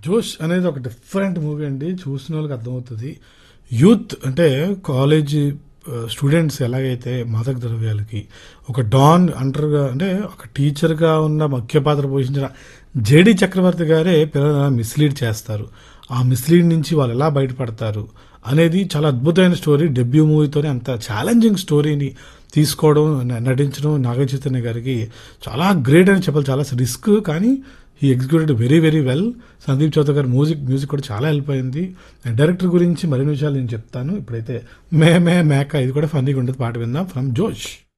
జోష్ అనేది ఒక డిఫరెంట్ మూవీ అండి చూసిన వాళ్ళకి అర్థమవుతుంది యూత్ అంటే కాలేజ్ స్టూడెంట్స్ ఎలాగైతే మాదక ద్రవ్యాలకి ఒక డాన్ అంటర్గా అంటే ఒక టీచర్గా ఉన్న ముఖ్య పాత్ర పోషించిన జేడి చక్రవర్తి గారే పిల్లలను మిస్లీడ్ చేస్తారు ఆ మిస్లీడ్ నుంచి వాళ్ళు ఎలా బయటపడతారు అనేది చాలా అద్భుతమైన స్టోరీ డెబ్యూ మూవీతోనే అంత ఛాలెంజింగ్ స్టోరీని తీసుకోవడం న- నటించడం నాగ చైతన్య గారికి చాలా గ్రేట్ అని చెప్పాలి చాలా రిస్క్ కానీ ఈ executed very very well Sandeep Chowdary గారి మ్యూజిక్ మ్యూజిక్ కూడా చాలా హెల్ప్ అయింది అండ్ డైరెక్టర్ గురించి మరిన్ని విషయాలు నేను చెప్తాను ఇప్పుడైతే మే మే మేక ఇది కూడా ఫన్నీగా ఉంటుంది పాట విందాం ఫ్రమ్ జోష్